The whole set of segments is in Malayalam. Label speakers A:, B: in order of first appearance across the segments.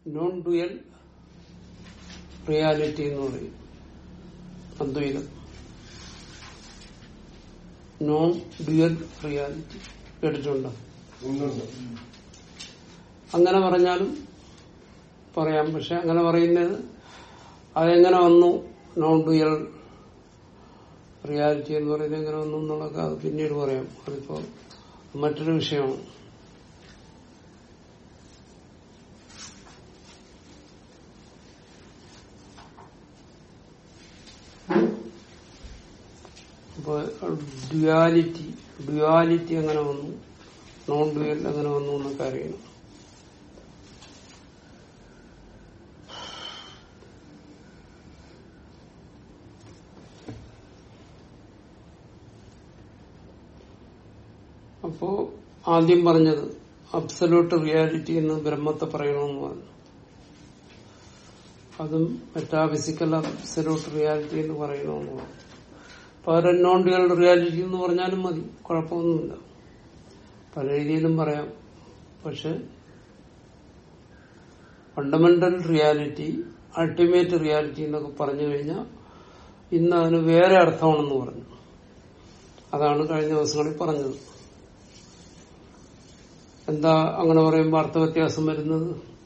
A: നോൺ ഡുയൽ റിയാലിറ്റി എന്ന് പറയും അദ്വൈതം നോൺ ഡ്യുവൽ റിയാലിറ്റി കേട്ടിട്ടുണ്ടോ
B: ഉണ്ടുണ്ട്
A: അങ്ങനെ പറഞ്ഞാലും പറയാം പക്ഷെ അങ്ങനെ പറയുന്നത് അതെങ്ങനെ വന്നു നോൺ ഡുയൽ റിയാലിറ്റി എന്ന് പറയുന്നത് എങ്ങനെ വന്നു എന്നുള്ളതൊക്കെ അത് പിന്നീട് പറയാം അതിപ്പോ മറ്റൊരു വിഷയമാണ് അപ്പൊ ഡ്യുവാലിറ്റി ഡ്യുവാലിറ്റി എങ്ങനെ വന്നു നോൺ ഡ്യുവൽ എങ്ങനെ വന്നു എന്നൊക്കെ അറിയണം അപ്പോ ആദ്യം പറഞ്ഞത് അബ്സല്യൂട്ട് റിയാലിറ്റി എന്ന് ബ്രഹ്മത്തെ പറയണമെന്ന് പറഞ്ഞു അതും മെറ്റാഫിസിക്കൽ അബ്സല്യൂട്ട് റിയാലിറ്റി എന്ന് പറയണമെന്ന് പറഞ്ഞു പകരം നോൺ ഡ്യുവൽ റിയാലിറ്റി എന്ന് പറഞ്ഞാലും മതി കുഴപ്പമൊന്നുമില്ല പല രീതിയിലും പറയാം പക്ഷെ ഫണ്ടമെന്റൽ റിയാലിറ്റി അൾട്ടിമേറ്റ് റിയാലിറ്റി എന്നൊക്കെ പറഞ്ഞു കഴിഞ്ഞാൽ ഇന്ന് അതിന് വേറെ അർത്ഥമാണെന്ന് പറഞ്ഞു അതാണ് കഴിഞ്ഞ ദിവസങ്ങളിൽ പറഞ്ഞത് എന്താ അങ്ങനെ പറയുമ്പോൾ അർത്ഥവ്യത്യാസം വരുന്നത്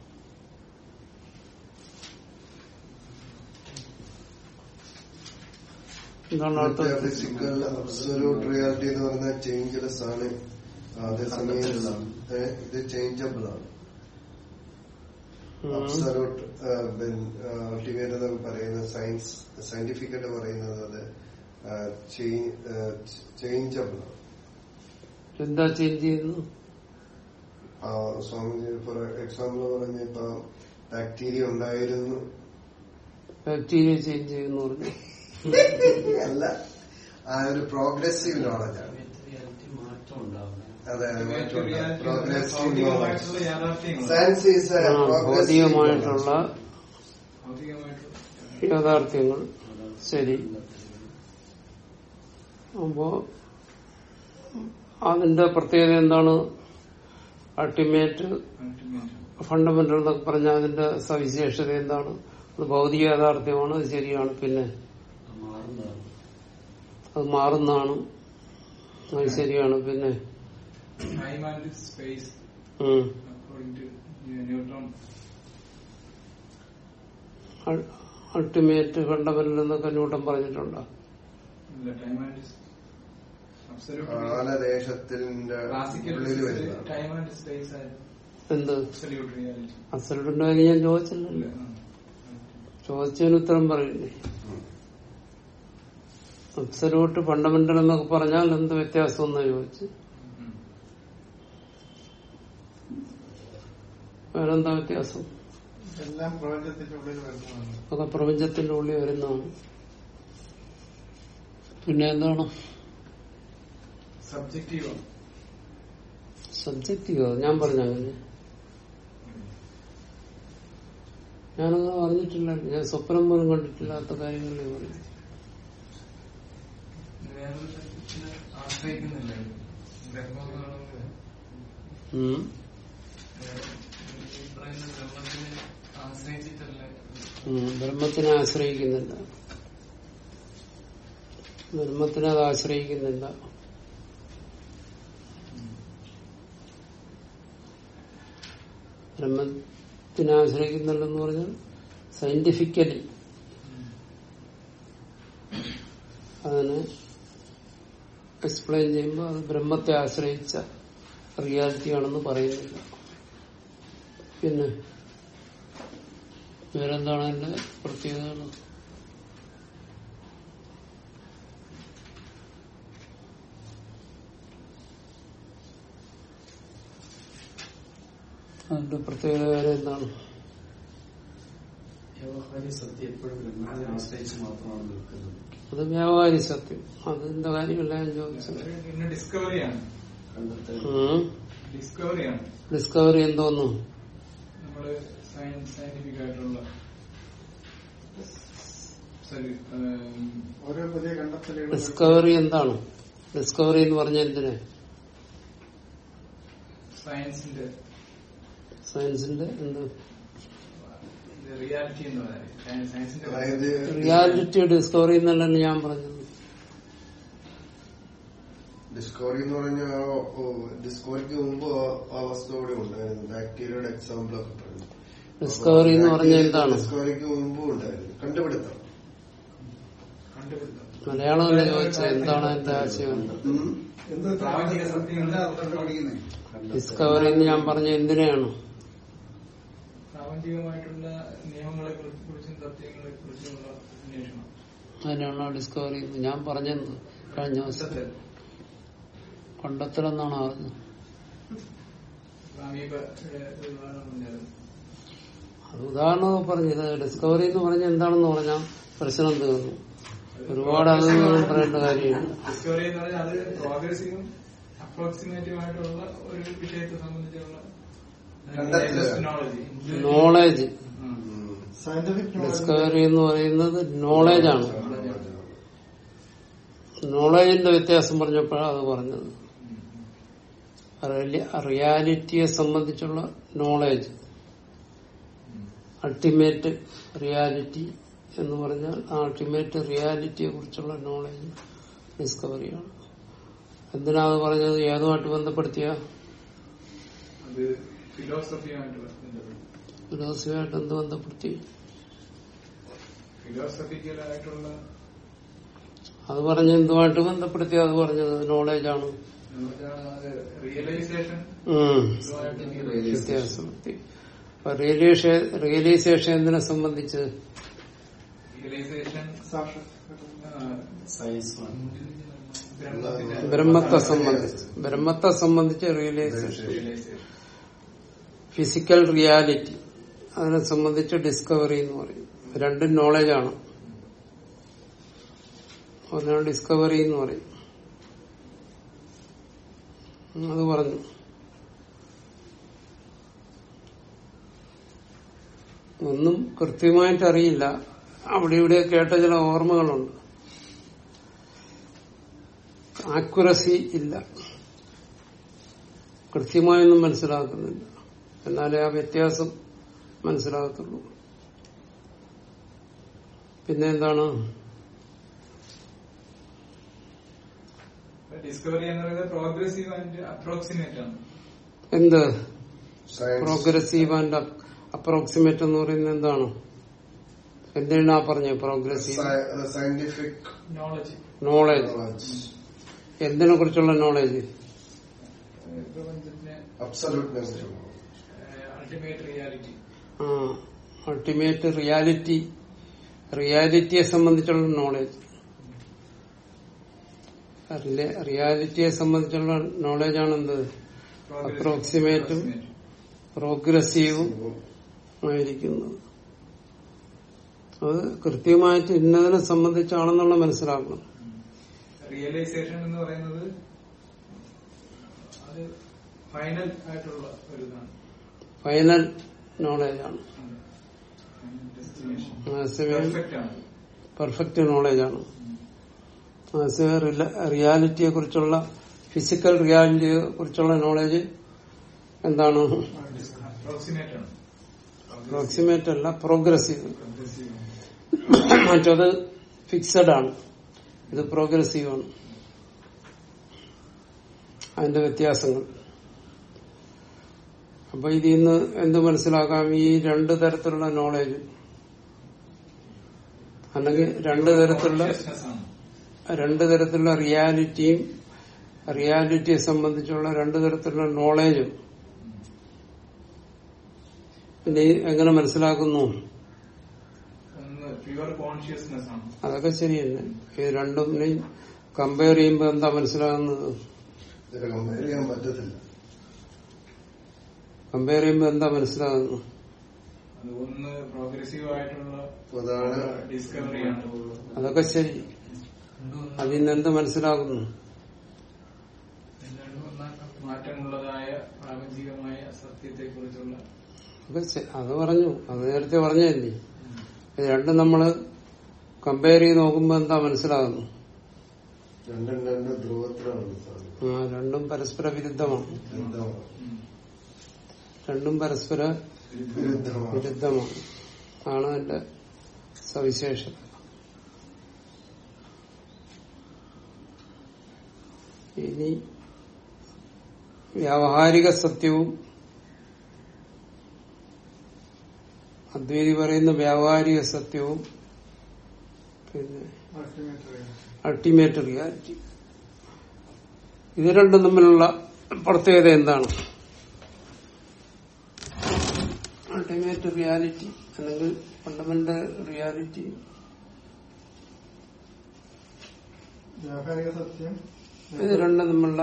A: എന്താണ് അർത്ഥ
B: ഫിസിക്കൽ അബ്സൊല്യൂട്ട് റിയാലിറ്റി എന്ന് പറയുന്നത് ചേഞ്ചലെസ് ആണ് അതേസമയം ഏ, ഇത് ചേഞ്ചബിൾ ആണ് അബ്സൊല്യൂട്ട് അൾട്ടിമേറ്റ് എന്നൊക്കെ പറയുന്നത് സയൻസ് സയന്റിഫിക് ആയിട്ട് പറയുന്നത് അത് ചേഞ്ചബിൾ ആണ്
A: എന്താ ചേഞ്ച് ചെയ്യുന്നു
B: ആ, സ്വാമിജി ഫോർ എക്സാമ്പിൾ പറഞ്ഞ ഇപ്പൊ ബാക്ടീരിയ ഉണ്ടായിരുന്നു
A: ബാക്ടീരിയ ചേഞ്ച് ചെയ്യുന്നു പറഞ്ഞു
B: അല്ല ആ ഒരു പ്രോഗ്രസീവ് നോളജാണ്
C: റിയാലിറ്റി മാറ്റം ഉണ്ടാവുന്നത്
B: അതെ പ്രോഗ്രസീവ്
D: ഭൗതികമായിട്ടുള്ള
B: നോളജ്
D: യാഥാർത്ഥ്യങ്ങൾ
B: സയൻസ് ഈസ്
A: ആ, ഭൗതികമായിട്ടുള്ള
D: ഭൗതികമായിട്ടുള്ള
A: യാഥാർത്ഥ്യങ്ങൾ ശരി അപ്പോ അതിന്റെ പ്രത്യേകത എന്താണ് അൾട്ടിമേറ്റ്
D: ultimate.
A: ഫണ്ടമെന്റൽ എന്നൊക്കെ പറഞ്ഞാൽ അതിന്റെ സവിശേഷത എന്താണ് അത് ഭൗതിക യാഥാർത്ഥ്യമാണ് അത് ശരിയാണ് പിന്നെ
C: മാറുന്നതാണ്
A: അത് മാറുന്നതാണ് അത് ശരിയാണ് പിന്നെ
D: Time and space,
A: ഉം.
D: according to Newton.
A: അൾ- അൾട്ടിമേറ്റ് ഫണ്ടമെന്റൽ എന്നൊക്കെ ന്യൂട്ടൻ പറഞ്ഞിട്ടുണ്ടോ
D: ഇല്ല, time and absolute
B: കാലദേശത്തിന്റെ
D: classical
B: ഉള്ളിൽ
D: physics,
B: വരുന്നതാണ്
D: time and space are
A: എന്ത്
D: absolute reality.
A: അസലുടെ കാര്യം ഞാൻ ചോദിച്ചില്ലല്ലോ
D: ഉം.
A: ചോദിച്ചതിന് ഉത്തരം പറയില്ലേ അബ്സലൂട്ട് ഫണ്ടമെന്റൽ എന്നൊക്കെ പറഞ്ഞാൽ എന്ത് വ്യത്യാസം എന്നാ ചോദിച്ചു
D: ഉം.
A: വേറെന്താ വ്യത്യാസം
E: എല്ലാം പ്രപഞ്ചത്തിന്റെ ഉള്ളിൽ വരുന്നതാണ്
A: അതൊക്കെ പ്രപഞ്ചത്തിന്റെ ഉള്ളിൽ വരുന്നതാണ് പിന്നെ എന്താണ്
D: Subjective ആണ്.
A: സബ്ജക്റ്റീവ് ഞാൻ പറഞ്ഞ അങ്ങനെ ഞാനങ്ങനെ പറഞ്ഞിട്ടില്ല ഞാൻ സ്വപ്നം പോലും കണ്ടിട്ടില്ലാത്ത കാര്യങ്ങളെ പറയും
D: വേറൊരു തരത്തില് ആശ്രയിക്കുന്നില്ല ബ്രഹ്മം കാണുമ്പോൾ
A: ഉം.
D: ഈ പറയുന്ന ബ്രഹ്മത്തിനെ ആശ്രയിച്ചിട്ടല്ല
A: ഉം. ബ്രഹ്മത്തിനെ ആശ്രയിക്കുന്നില്ല ബ്രഹ്മത്തിനെ അത് ആശ്രയിക്കുന്നില്ല ബ്രഹ്മത്തിനെ ആശ്രയിക്കുന്നില്ലെന്ന് പറഞ്ഞാൽ സയന്റിഫിക്കലി അതിനെ എക്സ്പ്ലെയിൻ ചെയ്യുമ്പോൾ അത് ബ്രഹ്മത്തെ ആശ്രയിച്ച റിയാലിറ്റിയാണെന്ന് പറയുന്നില്ല പിന്നെ വേറെന്താണ് അതിന്റെ പ്രത്യേകതകൾ അതിന്റെ പ്രത്യേകത വേറെ എന്താണ്
C: വ്യവഹാരി സത്യം എപ്പോഴും ബ്രഹ്മത്തെ ആശ്രയിച്ച് മാത്രമാണ് നിൽക്കുന്നത്
A: അത് വ്യാപാരി സത്യം അതിന്റെ കാര്യമല്ല ഞാൻ ചോദിച്ചത്
D: പിന്നെ ഡിസ്കവറിയാണ്
C: കണ്ടെത്തൽ
A: ഉം.
D: ഡിസ്കവറിയാണ്
A: ഡിസ്കവറി എന്തോന്നു
D: നമ്മള് സയൻസ് സയന്റിഫിക് ആയിട്ടുള്ള സോറി
E: ഓരോ പുതിയ കണ്ടെത്തലുകൾ
A: ഡിസ്കവറി എന്താണ് ഡിസ്കവറി എന്ന് പറഞ്ഞ എന്തിനെ
D: സയൻസിന്റെ
A: സയൻസിന്റെ എന്ത്
D: റിയാലിറ്റി എന്ന് പറയുന്നത് സയൻസിന്റെ
B: അതായത്
A: റിയാലിറ്റി ഡിസ്കവർ ചെയ്യുന്നതല്ലേ ഞാൻ പറഞ്ഞത്
B: ഡിസ്കവറി എന്ന് പറഞ്ഞാൽ ഡിസ്കവറിക്ക് മുമ്പ് ആ- ആ വസ്തു അവിടെ ഉണ്ടായിരുന്നു ബാക്ടീരിയയുടെ എക്സാമ്പിൾ ഒക്കെ പറഞ്ഞു
A: ഡിസ്കവറി എന്ന് പറഞ്ഞാൽ എന്താണ്
B: ഡിസ്കവറിക്ക് മുമ്പും ഉണ്ടായിരുന്നു കണ്ടുപിടുത്തം
D: കണ്ടുപിടുത്തം
A: മലയാളമല്ലേ ചോദിച്ചത് എന്താണ് എന്റെ ആശയം
B: ഉം.
C: എന്താ
D: പ്രാപഞ്ചിക സത്യങ്ങളുടെ
C: കണ്ടുപിടിക്കുന്നേ
A: ഡിസ്കവറി എന്ന് ഞാൻ പറഞ്ഞ എന്തിനാണ്
D: പ്രാപഞ്ചികമായിട്ടുള്ള നിയമങ്ങളെ കുറിച്ചും സത്യങ്ങളെ കുറിച്ചുമുള്ള അന്വേഷണം
A: അതിനാണോ ഡിസ്കവറി എന്ന് ഞാൻ പറഞ്ഞത് കഴിഞ്ഞ ദിവസം
D: സത്യത്തിൽ
A: കണ്ടെത്തലെന്നാണ് പറഞ്ഞത്
D: സമീപയുടെ ഒരു ഉദാഹരണം പറഞ്ഞായിരുന്നു
A: അത് ഉദാഹരണം പറഞ്ഞത് ഡിസ്കവറി എന്ന് പറഞ്ഞ എന്താണെന്ന് പറഞ്ഞാൽ പ്രശ്നം തീർന്നു ഒരുപാട് അത് പറയേണ്ട കാര്യമില്ല
D: ഡിസ്കവറി എന്ന് പറഞ്ഞാൽ അത് പ്രോഗ്രസീവും അപ്രോക്സിമേറ്റീവ് ആയിട്ടുള്ള ഒരു വിഷയത്തെ സംബന്ധിച്ചുള്ള
C: കണ്ടെത്തലുകൾ.
D: നോളജി
A: നോളേജ്
B: ഉം.
E: സയന്റിഫിക്
A: ഡിസ്കവറി എന്ന് പറയുന്നത് നോളേജാണ് നോളേജിന്റെ വ്യത്യാസം പറഞ്ഞപ്പോഴാണ് അത് പറഞ്ഞത് റിയ- റിയാലിറ്റിയെ സംബന്ധിച്ചുള്ള നോളേജ് അൾട്ടിമേറ്റ് റിയാലിറ്റി എന്ന് പറഞ്ഞാൽ ആ അൾട്ടിമേറ്റ് റിയാലിറ്റിയെ കുറിച്ചുള്ള നോളേജ് ഡിസ്കവറിയാണ് എന്തിനാ അത് പറഞ്ഞത് ഏതുമായിട്ട് ബന്ധപ്പെടുത്തിയ
D: അത് ഫിലോസഫിയുമായിട്ട് ബന്ധപ്പെട്ടു
A: ഫിലോസഫിയായിട്ട് എന്ത് ബന്ധപ്പെടുത്തി
D: ഫിലോസഫിക്കലായിട്ടുള്ള
A: അത് പറഞ്ഞ എന്തുമായിട്ട് ബന്ധപ്പെടുത്തി അത് പറഞ്ഞത് നോളേജാണ്
D: റിയലൈസേഷൻ
A: ഉം. വ്യത്യാസം അപ്പൊ റിയലൈസേ- റിയലൈസേഷൻ എന്തിനെ സംബന്ധിച്ച്
D: റിയലൈസേഷൻ
E: സാക്ഷി
C: സയൻസ്
D: ബ്രഹ്മത്തിന്റെ
A: ബ്രഹ്മത്തെ സംബന്ധിച്ച് ബ്രഹ്മത്തെ സംബന്ധിച്ച് റിയലൈസേഷൻ
D: റിയലൈസേഷൻ
A: ഫിസിക്കൽ റിയാലിറ്റി അതിനെ സംബന്ധിച്ച് ഡിസ്കവറി എന്ന് പറയും രണ്ടും നോളജാണ് അതിനാണ് ഡിസ്കവറി എന്ന് പറയും ഉം, അത് പറഞ്ഞു ഒന്നും കൃത്യമായിട്ട് അറിയില്ല അവിടെ ഇവിടെ കേട്ട ചില ഓർമ്മകളുണ്ട് ആക്യുറസി ഇല്ല കൃത്യമായൊന്നും മനസ്സിലാക്കുന്നില്ല എന്നാലേ ആ വ്യത്യാസം മനസ്സിലാകത്തുള്ളൂ പിന്നെ എന്താണ്
D: ഡിസ്കവറി എന്ന് പറയുന്നത് പ്രോഗ്രസീവ് ആൻഡ് അപ്രോക്സിമേറ്റ് ആണ്
A: എന്ത്
B: സയൻസ്
A: പ്രോഗ്രസീവ് ആൻഡ് അപ്രോക്സിമേറ്റ് എന്ന് പറയുന്നത് എന്താണ് എന്തിനാ പറഞ്ഞത് പ്രോഗ്രസീവ്
B: സയന്റിഫിക്
D: നോളജ്
A: നോളേജ് എന്തിനെ കുറിച്ചുള്ള നോളേജ്
D: പ്രപഞ്ചത്തിന്റെ
B: അബ്സല്യൂട്ട്നെസ്
D: അൾട്ടിമേറ്റ് റിയാലിറ്റി
A: ആ അൾട്ടിമേറ്റ് റിയാലിറ്റി റിയാലിറ്റിയെ സംബന്ധിച്ചുള്ള നോളേജ് റിയാലിറ്റിയെ സംബന്ധിച്ചുള്ള നോളേജാണ് എന്ത് അപ്രോക്സിമേറ്റും പ്രോഗ്രസീവും ആയിരിക്കുന്നത് അത് കൃത്യമായിട്ട് ഇന്നതിനെ സംബന്ധിച്ചാണെന്നുള്ള മനസ്സിലാക്കണം
D: റിയലൈസേഷൻ എന്ന് പറയുന്നത് അത് ഫൈനൽ ആയിട്ടുള്ള ഒരു ഇതാണ്
A: ഫൈനൽ നോളേജാണ്
D: ഡെസ്റ്റിനേഷൻ
A: അതേസമയം
D: പെർഫെക്റ്റ് ആണ്
A: പെർഫെക്റ്റ് നോളേജാണ് റിയാലിറ്റിയെ കുറിച്ചുള്ള ഫിസിക്കൽ റിയാലിറ്റിയെ കുറിച്ചുള്ള നോളേജ് എന്താണ്
D: അപ്രോക്സിമേറ്റ് ആണ്
A: അപ്രോക്സിമേറ്റ് അല്ല പ്രോഗ്രസീവ്
D: Progressive ആണ്.
A: മറ്റത് ഫിക്സഡ് ആണ് ഇത് പ്രോഗ്രസീവ് ആണ് അതിന്റെ വ്യത്യാസങ്ങൾ അപ്പൊ ഇതിൽ നിന്ന് എന്ത് മനസ്സിലാക്കാം ഈ രണ്ട് തരത്തിലുള്ള നോളേജ് അല്ലെങ്കിൽ രണ്ട് തരത്തിലുള്ള
D: Consciousness ആണ്
A: രണ്ട് തരത്തിലുള്ള റിയാലിറ്റിയും റിയാലിറ്റിയെ സംബന്ധിച്ചുള്ള രണ്ട് തരത്തിലുള്ള നോളേജും പിന്നെ ഈ എങ്ങനെ മനസ്സിലാക്കുന്നു
D: ഒന്ന് പ്യുവർ കോൺഷ്യസ്നെസ് ആണ്
A: അതൊക്കെ ശരിയന്നെ ഇത് രണ്ടും കമ്പയർ ചെയ്യുമ്പോൾ എന്താ മനസ്സിലാകുന്നത്
B: ഇതിനെ കമ്പയർ ചെയ്യാൻ പറ്റത്തില്ല
A: കമ്പയർ ചെയ്യുമ്പോൾ എന്താ മനസ്സിലാകുന്നു
D: അത് ഒന്ന് പ്രോഗ്രസീവ് ആയിട്ടുള്ള
B: അതാണ്
D: ഡിസ്കവറിയാണ്
A: അതൊക്കെ ശരി അതിൽ നിന്ന് എന്ത് മനസ്സിലാകുന്നു
D: മാറ്റമുള്ളതായ പ്രാപഞ്ചികമായ സത്യത്തെ കുറിച്ചുള്ള
A: അതൊക്കെ ശ- അത് പറഞ്ഞു അത് നേരത്തെ പറഞ്ഞതല്ലേ ഇത് രണ്ടും നമ്മള് കമ്പയർ ചെയ്ത് നോക്കുമ്പോൾ എന്താ മനസ്സിലാകുന്നു
B: രണ്ടും രണ്ട് ധ്രുവത്തിലാണ് സാധനം
A: ആ രണ്ടും പരസ്പര വിരുദ്ധമാണ്
B: ബന്ധമാണ്.
A: രണ്ടും പരസ്പര
B: വിരുദ്ധമാണ്
A: വിരുദ്ധമാണ് ആണ് അതിന്റെ സവിശേഷത ഇനി വ്യാവഹാരിക സത്യവും അദ്വൈതി പറയുന്ന വ്യാവഹാരിക സത്യവും പിന്നെ
E: അൾട്ടിമേറ്റ്
A: അൾട്ടിമേറ്റ് റിയാലിറ്റി ഇത് രണ്ടും തമ്മിലുള്ള പ്രത്യേകത എന്താണ് അൾട്ടിമേറ്റ് റിയാലിറ്റി അല്ലെങ്കിൽ ഫണ്ടമെന്റൽ റിയാലിറ്റി
E: വ്യാവഹാരിക സത്യം
A: ഇത് രണ്ടും തമ്മിലുള്ള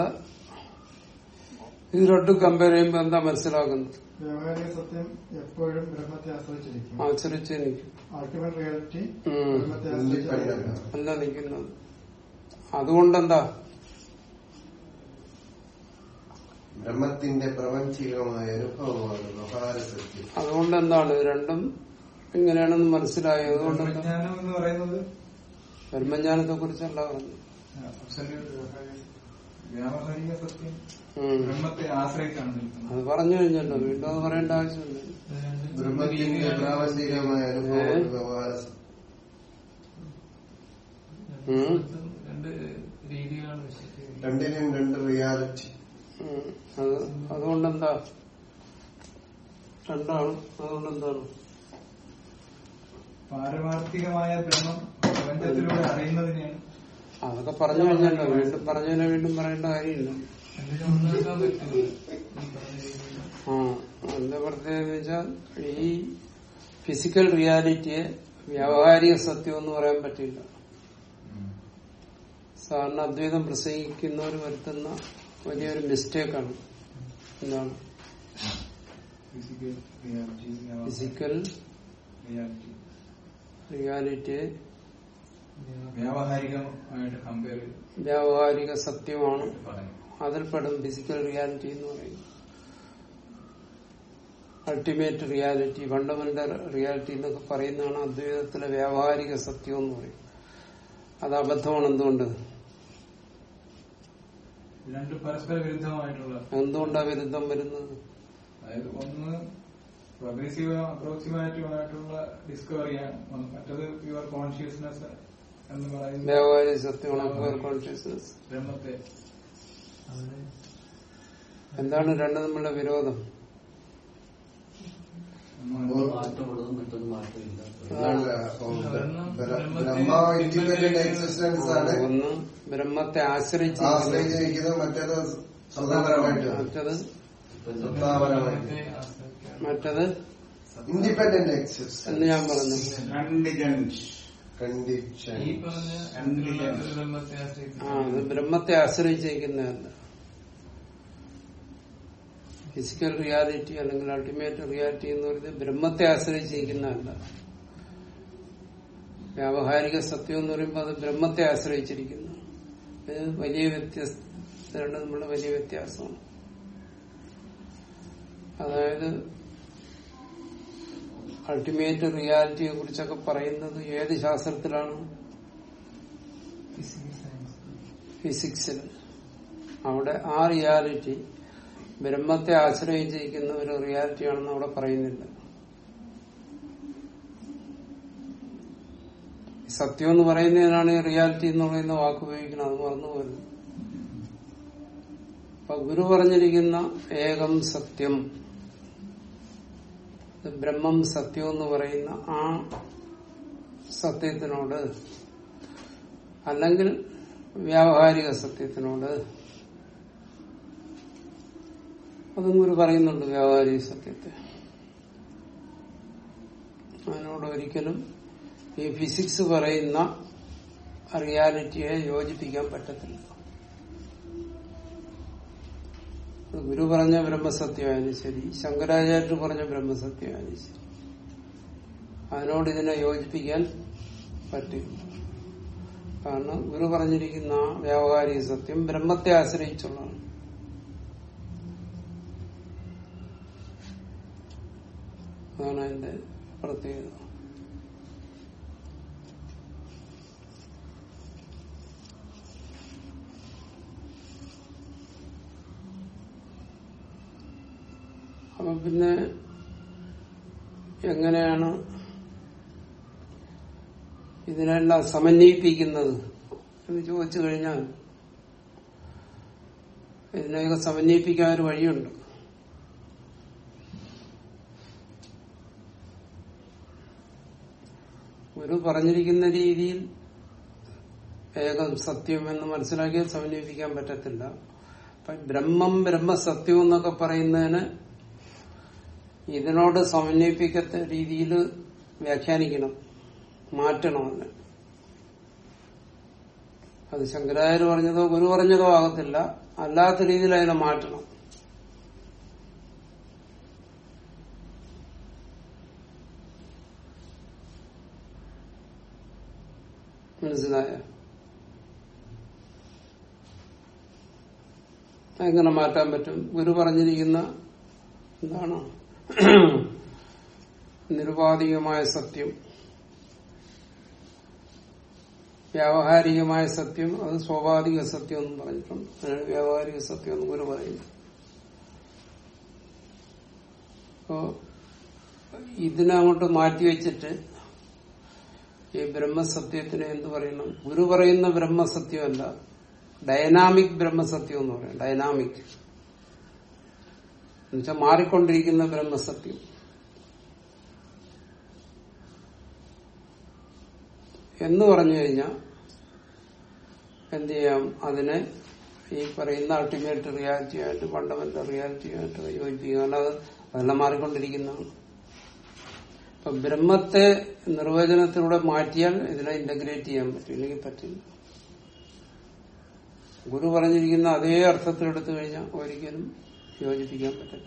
A: ഇത് രണ്ടും കമ്പയർ ചെയ്യുമ്പോൾ എന്താ മനസ്സിലാക്കുന്നത്
E: വ്യാവഹാരിക സത്യം എപ്പോഴും ബ്രഹ്മത്തെ ആശ്രയിച്ചിരിക്കും
A: ആശ്രയിച്ച് നിൽക്കും
E: അൾട്ടിമേറ്റ് റിയാലിറ്റി
A: ഉം.
E: ബ്രഹ്മത്തെ ആശ്രയിച്ചിരിക്കും
B: ഇൻഡിപെൻഡന്റ്
A: അല്ല നിൽക്കുന്നത് അതുകൊണ്ടെന്താ
B: ബ്രഹ്മത്തിന്റെ പ്രപഞ്ചികമായ അനുഭവമാണ് വ്യവഹാര സത്യം
A: അതുകൊണ്ട് എന്താണ് ഇത് രണ്ടും ഇങ്ങനെയാണെന്ന് മനസ്സിലായി അതുകൊണ്ട് എന്താ
D: ബ്രഹ്മജ്ഞാനം എന്ന് പറയുന്നത്
A: ബ്രഹ്മജ്ഞാനത്തെ കുറിച്ചല്ല പറഞ്ഞു
D: absolute വ്യാവഹാരിക സത്യം
A: ഉം.
D: ബ്രഹ്മത്തെ ആശ്രയിച്ചാണ് നിൽക്കുന്നത്
A: അത് പറഞ്ഞു കഴിഞ്ഞല്ലോ വീണ്ടും അത് പറയേണ്ട ആവശ്യമില്ല
B: ബ്രഹ്മത്തിന്റെ പ്രാപഞ്ചികമായ അനുഭവമാണ് വ്യവഹാര സത്യം
A: ഉം.
F: രണ്ട് രീതികളാണ് വിശ്വസിക്കുന്നത്
B: രണ്ടിനും രണ്ട് റിയാലിറ്റി
A: ഉം. അത് അതുകൊണ്ടെന്താ രണ്ടാണ് അതുകൊണ്ടെന്താണ്
D: പാരമാർത്ഥികമായ ബ്രഹ്മം പ്രപഞ്ചത്തിലൂടെ അറിയുന്നതിനെയാണ്
A: അതൊക്കെ പറഞ്ഞു കഴിഞ്ഞല്ലോ വീണ്ടും പറഞ്ഞതിനെ വീണ്ടും പറയേണ്ട കാര്യമില്ല
F: രണ്ടിനും ഒന്നാക്കാൻ പറ്റില്ല ഈ പറഞ്ഞ രീതിയിൽ.
A: ആ എന്താ പ്രത്യേകത വെച്ചാൽ ഈ ഫിസിക്കൽ റിയാലിറ്റിയെ വ്യാവഹാരിക സത്യം എന്ന് പറയാൻ പറ്റില്ല സാധാരണ അദ്വൈതം പ്രസംഗിക്കുന്നവർ വരുത്തുന്ന വലിയൊരു മിസ്റ്റേക്കാണ് എന്താണ്
D: ഫിസിക്കൽ റിയാലിറ്റി
A: ഫിസിക്കൽ
D: റിയാലിറ്റി
A: റിയാലിറ്റിയെ
D: വ്യാവഹാരികമായിട്ട് കമ്പയർ
A: വ്യാവഹാരിക സത്യമാണ്
D: പറയും
A: അതിൽപ്പെടും ഫിസിക്കൽ റിയാലിറ്റി എന്ന് പറയുന്നത് അൾട്ടിമേറ്റ് റിയാലിറ്റി ഫണ്ടമെന്റൽ റിയാലിറ്റി എന്നൊക്കെ പറയുന്നതാണ് അദ്വൈതത്തിലെ വ്യാവഹാരിക സത്യം എന്ന് പറയും അത് അബദ്ധമാണ് എന്തുകൊണ്ട്
D: രണ്ട് പരസ്പര വിരുദ്ധമായിട്ടുള്ള
A: എന്തുകൊണ്ടാ വിരുദ്ധം വരുന്നത്
D: അതായത് ഒന്ന് പ്രോഗ്രസീവ് അപ്രോക്സിമേറ്റീവ് ആയിട്ടുള്ള ഡിസ്കവറിയാണ് ഒന്ന് മറ്റത് പ്യുവർ കോൺഷ്യസ്നെസ് എന്ന് പറയുന്ന
A: വ്യാവഹാരിക സത്യമാണ് പ്യുവർ കോൺഷ്യസ്നസ്
D: ബ്രഹ്മത്തെ
F: അവിടെ
A: എന്താണ് രണ്ടും തമ്മിലുള്ള വിരോധം
D: ഒന്ന്
C: മാറ്റമുള്ളതും മറ്റൊന്നും മാറ്റമില്ല
B: അല്ല, അപ്പൊ ബ്ര- ബ്രഹ്മ ഇൻഡിപെൻഡന്റ് എക്സിസ്റ്റൻസ് ആണ്
A: ഒന്ന് ബ്രഹ്മത്തെ ആശ്രയിച്ച്
B: ആശ്രയിച്ചിരിക്കുന്നത് മറ്റേത് സ്വതന്ത്രമായിട്ട്
A: മറ്റത്
B: സത്താപരമായിട്ട്
A: മറ്റത്
B: ഇൻഡിപെൻഡന്റ് എക്സിസ്റ്റൻസ്
A: എന്ന് ഞാൻ പറഞ്ഞു
B: കണ്ടീഷൻ
F: ഈ പറഞ്ഞ രണ്ടിലുള്ള ഒരു ബ്രഹ്മത്തെ ആശ്രയിച്ച്
A: ആ അത് ബ്രഹ്മത്തെ ആശ്രയിച്ചിരിക്കുന്നതല്ല ഫിസിക്കൽ റിയാലിറ്റി അല്ലെങ്കിൽ അൾട്ടിമേറ്റ് റിയാലിറ്റി എന്ന് പറയുന്നത് ബ്രഹ്മത്തെ ആശ്രയിച്ചിരിക്കുന്നതല്ല വ്യാവഹാരിക സത്യം എന്ന് പറയുമ്പോൾ അത് ബ്രഹ്മത്തെ ആശ്രയിച്ചിരിക്കുന്നു ഇത് വലിയ വ്യത്യസ്ത ഇത് രണ്ടും തമ്മിലുള്ള വലിയ വ്യത്യാസമാണ് അതായത് അൾട്ടിമേറ്റ് റിയാലിറ്റിയെ കുറിച്ചൊക്കെ പറയുന്നത് ഏത് ശാസ്ത്രത്തിലാണ് ഫിസിക്സിൽ അവിടെ ആ റിയാലിറ്റി ബ്രഹ്മത്തെ ആശ്രയിച്ചിരിക്കുന്ന ഒരു റിയാലിറ്റി ആണെന്ന് അവിടെ പറയുന്നില്ല സത്യം എന്ന് പറയുന്നതിനാണ് ഈ റിയാലിറ്റി എന്ന് പറയുന്ന വാക്ക് ഉപയോഗിക്കുന്നത് അത് മറന്നു പോരുന്നു അപ്പൊ ഗുരു പറഞ്ഞിരിക്കുന്ന ഏകം സത്യം ഇത് ബ്രഹ്മം സത്യം എന്ന് പറയുന്ന ആ സത്യത്തിനോട് അല്ലെങ്കിൽ വ്യാവഹാരിക സത്യത്തിനോട് അതും ഗുരു പറയുന്നുണ്ട് വ്യാവഹാരിക സത്യത്തെ അതിനോട് ഒരിക്കലും ഈ ഫിസിക്സ് പറയുന്ന റിയാലിറ്റിയെ യോജിപ്പിക്കാൻ പറ്റത്തില്ല അത് ഗുരു പറഞ്ഞ ബ്രഹ്മസത്യമായാലും ശരി ശങ്കരാചാര്യർ പറഞ്ഞ ബ്രഹ്മസത്യമായാലും ശരി അതിനോട് ഇതിനെ യോജിപ്പിക്കാൻ പറ്റില്ല കാരണം ഗുരു പറഞ്ഞിരിക്കുന്ന ആ വ്യാവഹാരിക സത്യം ബ്രഹ്മത്തെ ആശ്രയിച്ചുള്ളതാണ് അതാണ് അതിന്റെ പ്രത്യേകത അപ്പൊ പിന്നെ എങ്ങനെയാണ് ഇതിനെല്ലാം സമന്വയിപ്പിക്കുന്നത് എന്ന് ചോദിച്ചു കഴിഞ്ഞാൽ ഇതിനെയൊക്കെ സമന്വയിപ്പിക്കാൻ ഒരു വഴിയുണ്ട് ഗുരു പറഞ്ഞിരിക്കുന്ന രീതിയിൽ ഏകം സത്യം എന്ന് മനസ്സിലാക്കിയാൽ സമന്വയിപ്പിക്കാൻ പറ്റത്തില്ല അപ്പൊ ബ്രഹ്മം ബ്രഹ്മസത്യം എന്നൊക്കെ പറയുന്നതിന് ഇതിനോട് സമന്വയിപ്പിക്കത്ത രീതിയിൽ വ്യാഖ്യാനിക്കണം മാറ്റണം അതിനെ അത് ശങ്കരാചാര്യ പറഞ്ഞതോ ഗുരു പറഞ്ഞതോ ആകത്തില്ല അല്ലാത്ത രീതിയിൽ അതിനെ മാറ്റണം മനസ്സിലായ എങ്ങനെ മാറ്റാൻ പറ്റും ഗുരു പറഞ്ഞിരിക്കുന്ന എന്താണ് നിരുപാധികമായ സത്യം വ്യാവഹാരികമായ സത്യം അത് സ്വാഭാവിക സത്യം എന്നും പറഞ്ഞിട്ടുണ്ട് അതിനാണ് വ്യാവഹാരിക സത്യം എന്ന് ഗുരു പറയുന്നത് അപ്പോ ഇതിനെ അങ്ങോട്ട് മാറ്റിവെച്ചിട്ട് ഈ ബ്രഹ്മസത്യത്തിനെ എന്ത് പറയണം ഗുരു പറയുന്ന ബ്രഹ്മസത്യമല്ല ഡൈനാമിക് ബ്രഹ്മസത്യം എന്ന് പറയും ഡൈനാമിക് എന്നുവെച്ചാൽ മാറിക്കൊണ്ടിരിക്കുന്ന ബ്രഹ്മസത്യം എന്ന് പറഞ്ഞു കഴിഞ്ഞാൽ എന്ത് ചെയ്യാം അതിനെ ഈ പറയുന്ന അൾട്ടിമേറ്റ് റിയാലിറ്റി ആയിട്ട് ഫണ്ടമെന്റൽ റിയാലിറ്റി ആയിട്ട് യോജിപ്പിക്കുക കാരണം അത് അതെല്ലാം മാറിക്കൊണ്ടിരിക്കുന്നതാണ് അപ്പൊ ബ്രഹ്മത്തെ നിർവചനത്തിലൂടെ മാറ്റിയാൽ ഇതിനെ ഇന്റഗ്രേറ്റ് ചെയ്യാൻ പറ്റും ഇല്ലെങ്കിൽ പറ്റില്ല ഗുരു പറഞ്ഞിരിക്കുന്ന അതേ അർത്ഥത്തിൽ എടുത്തു കഴിഞ്ഞാൽ ഒരിക്കലും യോജിപ്പിക്കാൻ പറ്റില്ല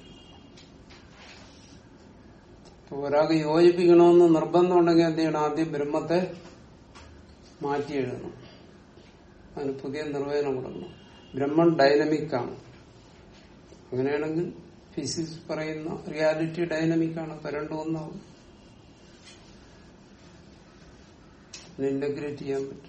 A: അപ്പൊ ഒരാൾക്ക് യോജിപ്പിക്കണമെന്ന് നിർബന്ധം ഉണ്ടെങ്കിൽ എന്ത് ചെയ്യണം ആദ്യം ബ്രഹ്മത്തെ മാറ്റി എഴുതണം അതിന് പുതിയ നിർവചനം കൊടുക്കണം ബ്രഹ്മൻ ഡൈനമിക് ആണ് അങ്ങനെയാണെങ്കിൽ ഫിസിക്സ് പറയുന്ന റിയാലിറ്റി ഡൈനമിക് ആണ് അപ്പൊ രണ്ടും ഒന്നാവും ഇന്റഗ്രേറ്റ് ചെയ്യാൻ പറ്റും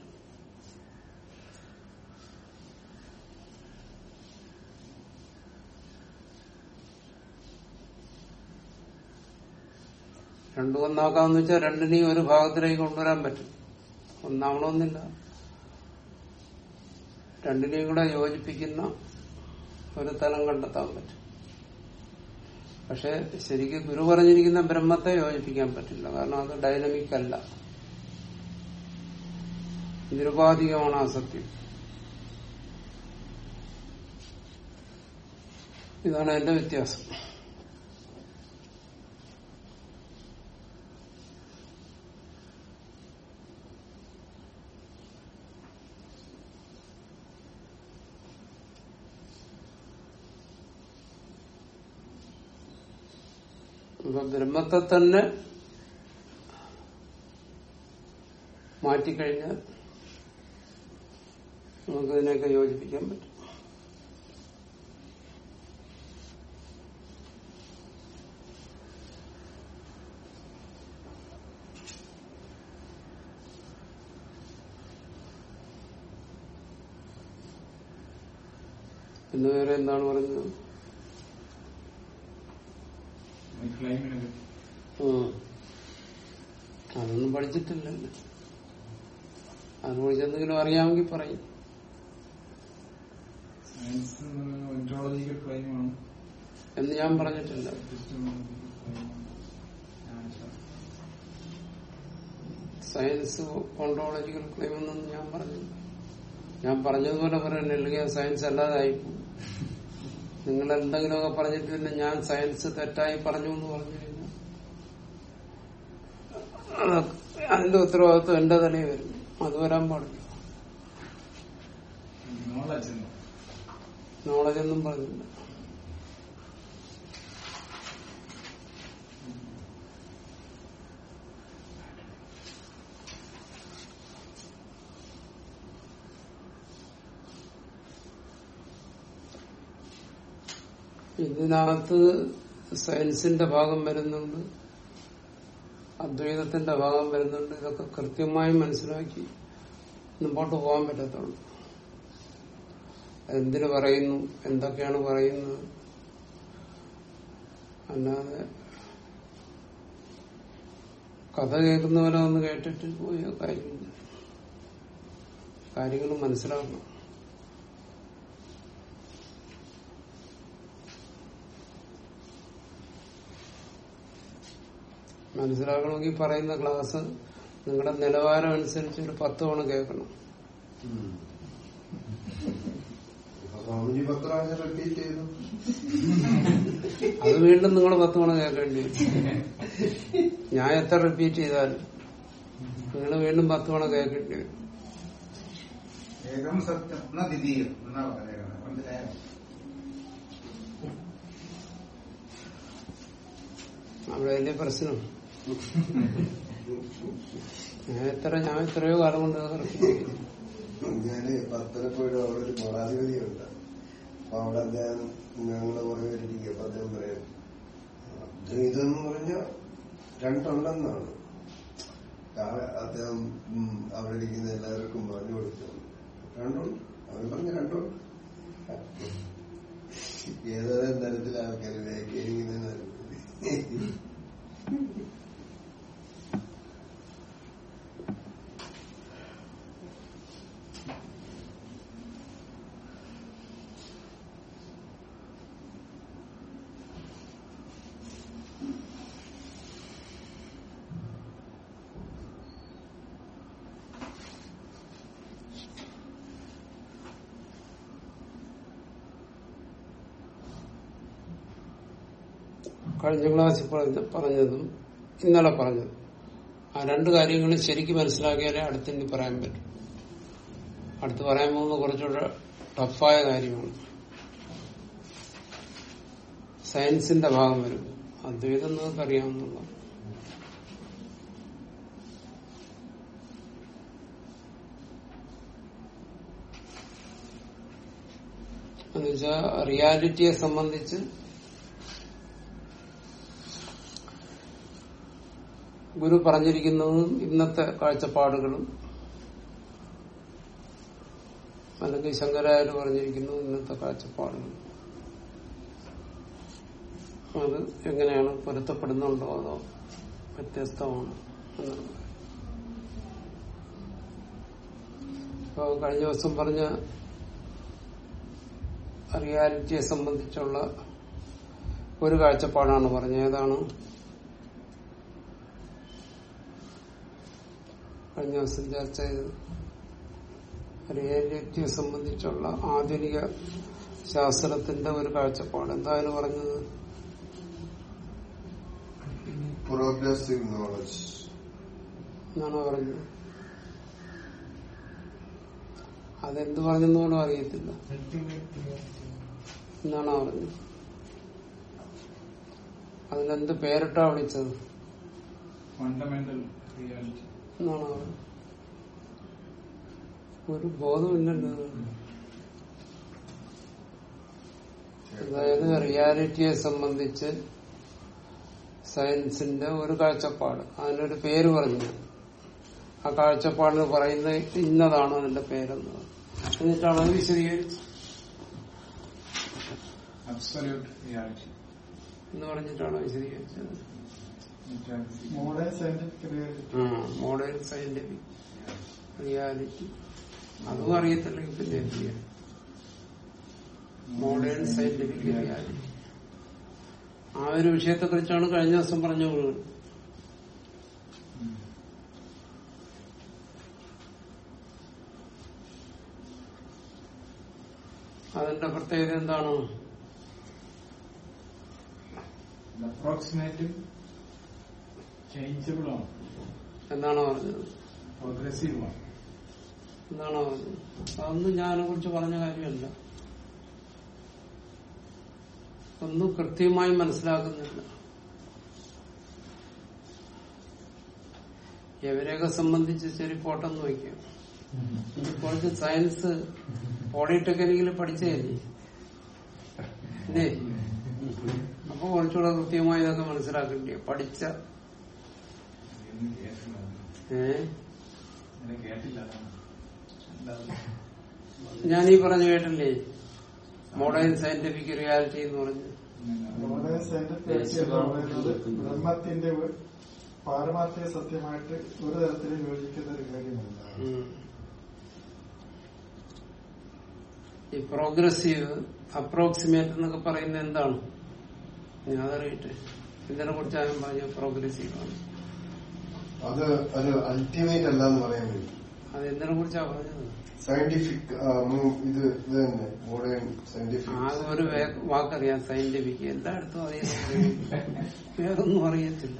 A: രണ്ടും ഒന്നാക്കാന്ന് വെച്ചാൽ രണ്ടിനെയും ഒരു ഭാഗത്തിലേക്ക് കൊണ്ടുവരാൻ പറ്റും ഒന്നാവണമെന്നില്ല രണ്ടിനെയും കൂടെ യോജിപ്പിക്കുന്ന ഒരു തലം കണ്ടെത്താൻ പറ്റും പക്ഷെ ശരിക്കും ഗുരു പറഞ്ഞിരിക്കുന്ന ബ്രഹ്മത്തെ യോജിപ്പിക്കാൻ പറ്റില്ല കാരണം അത് ഡൈനമിക് അല്ല നിരുപാധികമാണ് ആ സത്യം ഇതാണ് എന്റെ വ്യത്യാസം അപ്പൊ ബ്രഹ്മത്തെ തന്നെ മാറ്റിക്കഴിഞ്ഞാൽ നമുക്ക് ഇതിനെയൊക്കെ യോജിപ്പിക്കാൻ പറ്റും ഇന്ന് വേറെ എന്താണ് പറഞ്ഞത്
F: ക്ലൈമിനെ പറ്റി
A: ഉം. അതൊന്നും പഠിച്ചിട്ടില്ലല്ലോ അത് പഠിച്ചെന്തെങ്കിലും അറിയാമെങ്കിൽ പറയും
F: സയൻസ് ഒൻട്രോളജിക്കൽ ക്ലൈമാണ്
A: എന്ന് ഞാൻ പറഞ്ഞിട്ടില്ല സയൻസ് കോൺട്രോളജിക്കൽ ക്ലെയിം എന്നൊന്നും ഞാൻ പറഞ്ഞില്ല ഞാൻ പറഞ്ഞതുപോലെ പറയണ അല്ലെങ്കിൽ അത് സയൻസ് അല്ലാതായി പോകും നിങ്ങൾ എന്തെങ്കിലുമൊക്കെ പറഞ്ഞിട്ട് പിന്നെ ഞാൻ സയൻസ് തെറ്റായി പറഞ്ഞു എന്ന് പറഞ്ഞു കഴിഞ്ഞാൽ അതൊക്കെ അതിന്റെ ഉത്തരവാദിത്വം എന്റെ തലയിൽ വരും അത് വരാൻ പാടില്ല
F: നോളജ്
A: നോളജ് ഒന്നും പറഞ്ഞില്ല ഇതിനകത്ത് സയൻസിന്റെ ഭാഗം വരുന്നുണ്ട് അദ്വൈതത്തിന്റെ ഭാഗം വരുന്നുണ്ട് ഇതൊക്കെ കൃത്യമായി മനസ്സിലാക്കി മുമ്പോട്ട് പോകാൻ പറ്റത്തുള്ളൂ എന്തിനു പറയുന്നു എന്തൊക്കെയാണ് പറയുന്നത് അല്ലാതെ കഥ കേൾക്കുന്ന പോലെ ഒന്ന് കേട്ടിട്ട് പോയ കാര്യമില്ല കാര്യങ്ങൾ മനസ്സിലാക്കണം മനസ്സിലാക്കണമെങ്കിൽ പറയുന്ന ക്ലാസ് നിങ്ങളുടെ നിലവാരം അനുസരിച്ച് ഒരു പത്ത് തവണ കേൾക്കണം
B: ഇപ്പൊ സ്വാമിജി പത്ത് പ്രാവശ്യം റിപ്പീറ്റ് ചെയ്തു
A: അത് വീണ്ടും നിങ്ങൾ പത്ത് തവണ കേൾക്കേണ്ടി വരും ഞാൻ എത്ര റിപ്പീറ്റ് ചെയ്താലും നിങ്ങൾ വീണ്ടും പത്ത് തവണ കേൾക്കേണ്ടി വരും
G: ഏകം സത്യം എന്നാ ദ്വിതീയം എന്നാ പറയുന്നത് മനസ്സിലായോ
A: അവിടെ വലിയ പ്രശ്നം ഞാൻ എത്ര ഞാൻ എത്രയോ കാലം കൊണ്ട് അത് repeat ചെയ്യുന്നു.
B: ഞാന് പത്തനപ്പോഴും അവിടെ ഒരു മഠാധിപതിയുണ്ട് അപ്പൊ അവിടെ അദ്ദേഹം ഞങ്ങളുടെ പുറകെ ഇരിക്കുക അപ്പൊ അദ്ദേഹം പറയാം അദ്വൈതം എന്ന് പറഞ്ഞ രണ്ടുണ്ടെന്നാണ് ആ- അദ്ദേഹം ഉം, അവിടെ ഇരിക്കുന്ന എല്ലാവർക്കും പറഞ്ഞു കൊടുത്തു രണ്ടുണ്ട് അവൻ പറഞ്ഞ രണ്ടുണ്ട് ഏതാനും തരത്തിൽ ആൾക്കാർ വ്യാഖ്യാനിക്കുന്ന
A: കഴിഞ്ഞ ക്ലാസ്സിൽ പറഞ്ഞ പറഞ്ഞതും ഇന്നലെ പറഞ്ഞതും ആ രണ്ട് കാര്യങ്ങളും ശരിക്കും മനസ്സിലാക്കിയാലേ അടുത്തിനി പറയാൻ പറ്റും അടുത്ത് പറയാൻ പോകുന്നത് കുറച്ചുകൂടെ ടഫായ കാര്യമാണ് സയൻസിന്റെ ഭാഗം വരും അദ്വൈതം നിങ്ങൾക്ക് അറിയാവുന്നുള്ള എന്നുവെച്ചാൽ റിയാലിറ്റിയെ സംബന്ധിച്ച് ഗുരു പറഞ്ഞിരിക്കുന്നതും ഇന്നത്തെ കാഴ്ചപ്പാടുകളും അല്ലെങ്കിൽ ശങ്കരാചാര്യ പറഞ്ഞിരിക്കുന്നു ഇന്നത്തെ കാഴ്ചപ്പാടുകൾ അത് എങ്ങനെയാണ് പൊരുത്തപ്പെടുന്നുണ്ടോ അതോ വ്യത്യസ്തമാണ് എന്നുള്ളത് ഇപ്പൊ കഴിഞ്ഞ ദിവസം പറഞ്ഞ റിയാലിറ്റിയെ സംബന്ധിച്ചുള്ള ഒരു കാഴ്ചപ്പാടാണ് പറഞ്ഞത് ഏതാണ് കഴിഞ്ഞ ദിവസം ചർച്ച ചെയ്തത് റിയാലിറ്റിയെ സംബന്ധിച്ചുള്ള ആധുനിക ശാസ്ത്രത്തിന്റെ ഒരു കാഴ്ചപ്പാട് എന്തായാലും പറഞ്ഞത്
B: പ്രോഗ്രസീവ് നോളജ്
A: എന്നാണ് പറഞ്ഞത് അതെന്ത് പറഞ്ഞെന്ന് പോലും അറിയത്തില്ല എന്നാണ് പറഞ്ഞത് അതിനെന്ത് പേരിട്ടാ വിളിച്ചത്
D: ഫണ്ടമെന്റൽ റിയാലിറ്റി
A: എന്നാണ് പറഞ്ഞത് ഒരു ബോധമില്ലല്ലോ അതായത് റിയാലിറ്റിയെ സംബന്ധിച്ച് സയൻസിന്റെ ഒരു കാഴ്ചപ്പാട് അതിനൊരു പേര് പറഞ്ഞു ആ കാഴ്ചപ്പാടിന് പറയുന്നത് ഇന്നതാണ് അതിന്റെ പേരെന്ന് എന്നിട്ടാണ് അത് വിശദീകരിച്ചത്
D: അബ്സല്യൂട്ട് റിയാലിറ്റി
A: എന്ന് പറഞ്ഞിട്ടാണ് വിശദീകരിച്ചത്
E: modern scientific reality
A: modern scientific reality അതും അറിയത്തില്ലെങ്കിൽ പിന്നെ എന്ത് ചെയ്യാൻ മോഡേൺ സയന്റിഫിക് റിയാലിറ്റി ആ ഒരു വിഷയത്തെ കുറിച്ചാണ് കഴിഞ്ഞ ദിവസം പറഞ്ഞത് അതിന്റെ പ്രത്യേകത എന്താണ്
D: അപ്രോക്സിമേറ്റ് ചേഞ്ചബിൾ ആണ്
A: എന്നാണോ പറഞ്ഞത്
D: പ്രോഗ്രസീവ് ആണ്
A: എന്താണോ പറഞ്ഞത് അതൊന്നും ഞാനെ കുറിച്ച് പറഞ്ഞ കാര്യമല്ല ഒന്നും കൃത്യമായി മനസ്സിലാക്കുന്നില്ല ഇവരെയൊക്കെ സംബന്ധിച്ച് ശരി പോട്ടെന്ന് വയ്ക്കുക ഈ കുറച്ച് സയൻസ് പോളിടെക്നിക്കിൽ പഠിച്ചതല്ലേ ഇല്ലേ അപ്പൊ കുറച്ചുകൂടെ കൃത്യമായി ഇതൊക്കെ മനസ്സിലാക്കേണ്ടി പഠിച്ച
D: ഇതൊന്നും കേട്ടില്ല
A: ഏഹ്
D: അങ്ങനെ കേട്ടില്ല അതാണ്. അല്ലാതെ
A: ഞാൻ ഈ പറഞ്ഞു കേട്ടില്ലേ മോഡേൺ സയന്റിഫിക് റിയാലിറ്റി എന്ന് പറഞ്ഞു
E: മോഡേൺ സയന്റിഫിക് റിയാലിറ്റി എന്ന് പറയുന്നത് ബ്രഹ്മത്തിന്റെ പാരമാർത്ഥിക സത്യമായിട്ട് ഒരു തരത്തിലും യോജിക്കുന്ന ഒരു കാര്യമല്ല
A: ഉം. ഈ പ്രോഗ്രസീവ് അപ്രോക്സിമേറ്റ് എന്നൊക്കെ പറയുന്നത് എന്താണ് ഞാൻ അതറിയട്ടെ ഇതിനെ കുറിച്ച് ആരും പറഞ്ഞ പ്രോഗ്രസീവ് ആണ്
B: അത് ഒരു അൾട്ടിമേറ്റ് അല്ല എന്ന് പറയാൻ വേണ്ടി
A: അത് എന്തിനെ കുറിച്ചാ പറഞ്ഞത്
B: സയന്റിഫിക് ഇത് ഇത് തന്നെ മോഡേൺ സയന്റിഫിക്
A: ആകെ ഒരു വേ- വാക്കറിയാം സയന്റിഫിക് എല്ലായിടത്തും അറിയാം വേറൊന്നും അറിയത്തില്ല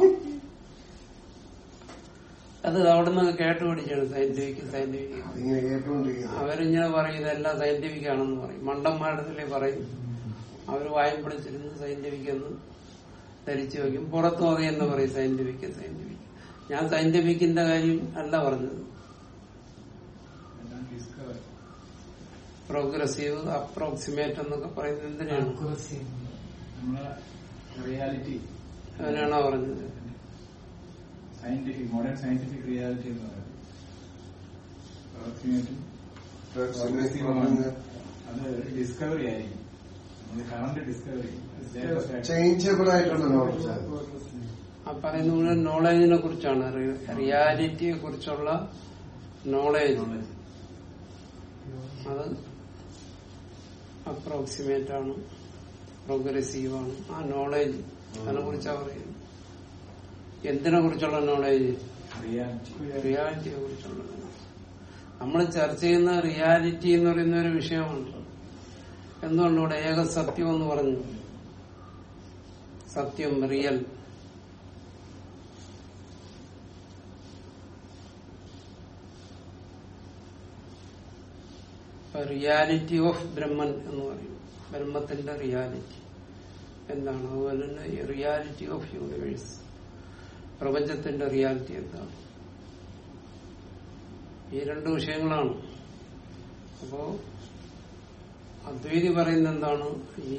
A: അത് അവിടെ നിന്ന് കേട്ട് പിടിച്ചാണ് സയന്റിഫിക് സയന്റിഫിക്
B: ഇങ്ങനെ കേട്ടുകൊണ്ടിരിക്കുന്നത്
A: അവരിങ്ങനെ പറയും ഇതെല്ലാം സയന്റിഫിക് ആണെന്ന് പറയും മണ്ടന്മാരുടെ പറയും അവർ വായം പിടിച്ചിരുന്ന് സയന്റിഫിക് എന്ന് ധരിച്ചു വെക്കും പുറത്തും അത് എന്ന് പറയും സയന്റിഫിക് സയന്റിഫിക് ഞാൻ സയന്റിഫിക്കിന്റെ കാര്യം അല്ല പറഞ്ഞത്
D: എല്ലാം ഡിസ്കവർ
A: പ്രോഗ്രസീവ് അപ്രോക്സിമേറ്റ് എന്നൊക്കെ പറയുന്നത് എന്തിനാണ്
D: നമ്മളെ റിയാലിറ്റി
A: അതിനാണോ പറഞ്ഞത്
D: സയന്റിഫിക് മോഡേൺ സയന്റിഫിക് റിയാലിറ്റി എന്ന് പറയുന്നത് Approximately അത് ഒരു ഡിസ്കവറി ആയിരിക്കും നമ്മൾ കറണ്ട് ഡിസ്കവറി
B: ചേഞ്ചബിൾ ആയിട്ടുള്ള നോളജ്
A: ആ പറയുന്ന മുഴുവൻ നോളജിനെ കുറിച്ചാണ് റിയാലിറ്റിയെ കുറിച്ചുള്ള നോളേജ് അത് അപ്രോക്സിമേറ്റ് ആണ് പ്രോഗ്രസീവ് ആണ് ആ നോളേജ് അതിനെ കുറിച്ചാ പറയുന്നത് എന്തിനെ കുറിച്ചുള്ള നോളേജ്
D: റിയാലിറ്റി
A: റിയാലിറ്റിയെ കുറിച്ചുള്ള നമ്മൾ ചർച്ച ചെയ്യുന്ന റിയാലിറ്റി എന്ന് പറയുന്ന ഒരു വിഷയമാണ് എന്തുകൊണ്ട് ഇവിടെ ഏക സത്യം എന്ന് പറഞ്ഞു സത്യം റിയൽ റിയാലിറ്റി ഓഫ് ബ്രഹ്മൻ എന്ന് പറയും ബ്രഹ്മത്തിന്റെ റിയാലിറ്റി എന്താണ് അതുപോലെ തന്നെ റിയാലിറ്റി ഓഫ് യൂണിവേഴ്സ് പ്രപഞ്ചത്തിന്റെ റിയാലിറ്റി എന്താണ് ഈ രണ്ട് വിഷയങ്ങളാണ് അപ്പോ അദ്വൈതി പറയുന്ന എന്താണ് ഈ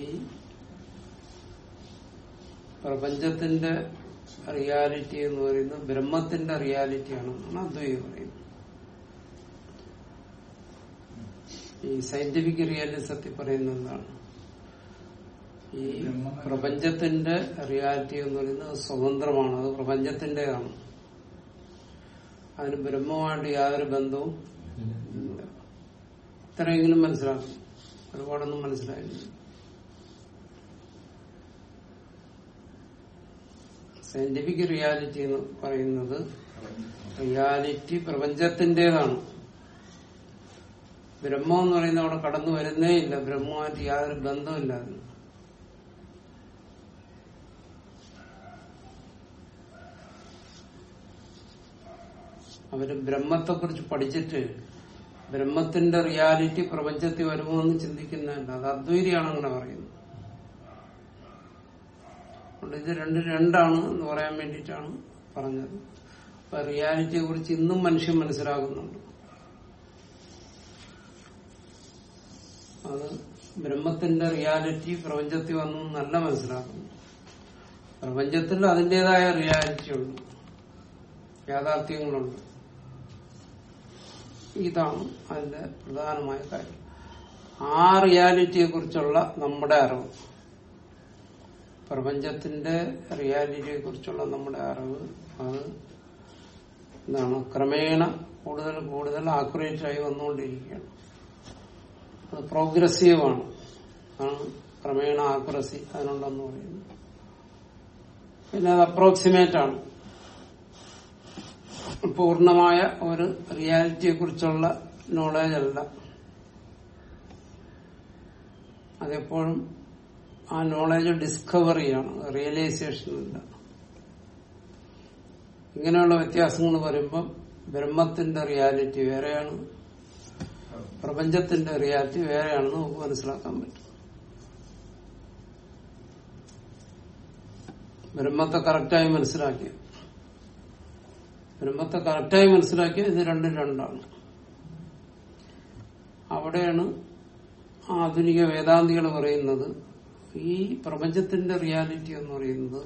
A: പ്രപഞ്ചത്തിന്റെ റിയാലിറ്റി എന്ന് പറയുന്നത് ബ്രഹ്മത്തിന്റെ റിയാലിറ്റി ആണെന്നാണ് അദ്വൈതി പറയുന്നത് ഈ സയന്റിഫിക് റിയാലിസത്തിൽ പറയുന്നത് എന്താണ് ഈ പ്രപഞ്ചത്തിന്റെ റിയാലിറ്റി എന്ന് പറയുന്നത് സ്വതന്ത്രമാണ് അത് പ്രപഞ്ചത്തിന്റേതാണ് അതിന് ബ്രഹ്മമായിട്ട് യാതൊരു ബന്ധവും ഇല്ല ഇത്രയെങ്കിലും മനസ്സിലാക്കും ഒരുപാടൊന്നും മനസ്സിലായില്ല സയന്റിഫിക് റിയാലിറ്റി എന്ന് പറയുന്നത് റിയാലിറ്റി പ്രപഞ്ചത്തിന്റേതാണ് ബ്രഹ്മം എന്ന് പറയുന്നത് അവിടെ കടന്നു വരുന്നേ ഇല്ല ബ്രഹ്മമായിട്ട് യാതൊരു ബന്ധമില്ല അതിന് അവര് ബ്രഹ്മത്തെ കുറിച്ച് പഠിച്ചിട്ട് ബ്രഹ്മത്തിന്റെ റിയാലിറ്റി പ്രപഞ്ചത്തിൽ വരുമോ എന്ന് ചിന്തിക്കുന്നില്ല അത് അദ്വൈതിയാണ് അങ്ങനെ പറയുന്നത് അതുകൊണ്ട് ഇത് രണ്ട് രണ്ടാണ് എന്ന് പറയാൻ വേണ്ടിയിട്ടാണ് പറഞ്ഞത് അപ്പൊ റിയാലിറ്റിയെ കുറിച്ച് ഇന്നും മനുഷ്യൻ മനസ്സിലാകുന്നുണ്ട് അത് ബ്രഹ്മത്തിന്റെ റിയാലിറ്റി പ്രപഞ്ചത്തിൽ വന്നു നല്ല മനസ്സിലാക്കുന്നു പ്രപഞ്ചത്തിൽ അതിന്റേതായ റിയാലിറ്റി ഉണ്ട് യാഥാർത്ഥ്യങ്ങളുണ്ട് ഇതാണ് അതിന്റെ പ്രധാനമായ കാര്യം ആ റിയാലിറ്റിയെ കുറിച്ചുള്ള നമ്മുടെ അറിവ് പ്രപഞ്ചത്തിന്റെ റിയാലിറ്റിയെ കുറിച്ചുള്ള നമ്മുടെ അറിവ് അത് എന്താണ് ക്രമേണ കൂടുതൽ കൂടുതൽ ആക്യുറേറ്റ് ആയി വന്നുകൊണ്ടിരിക്കുകയാണ് അത് പ്രോഗ്രസീവ് ആണ് ആണ് ക്രമേണ ആക്യുറസി അതിനുണ്ടെന്ന് പറയുന്നത് പിന്നെ അത് അപ്രോക്സിമേറ്റ് ആണ് പൂർണമായ ഒരു റിയാലിറ്റിയെ കുറിച്ചുള്ള നോളേജ് അല്ല അതെപ്പോഴും ആ നോളേജ് ഡിസ്കവറിയാണ് റിയലൈസേഷൻ അല്ല ഇങ്ങനെയുള്ള വ്യത്യാസങ്ങൾ വരുമ്പം ബ്രഹ്മത്തിന്റെ റിയാലിറ്റി വേറെയാണ് പ്രപഞ്ചത്തിന്റെ റിയാലിറ്റി വേറെയാണെന്ന് നമുക്ക് മനസ്സിലാക്കാൻ പറ്റും ബ്രഹ്മത്തെ കറക്റ്റായി മനസ്സിലാക്കിയ ബ്രഹ്മത്തെ കറക്റ്റായി മനസ്സിലാക്കിയ ഇത് രണ്ടും രണ്ടാണ് അവിടെയാണ് ആധുനിക വേദാന്തികൾ പറയുന്നത് ഈ പ്രപഞ്ചത്തിന്റെ റിയാലിറ്റി എന്ന് പറയുന്നത്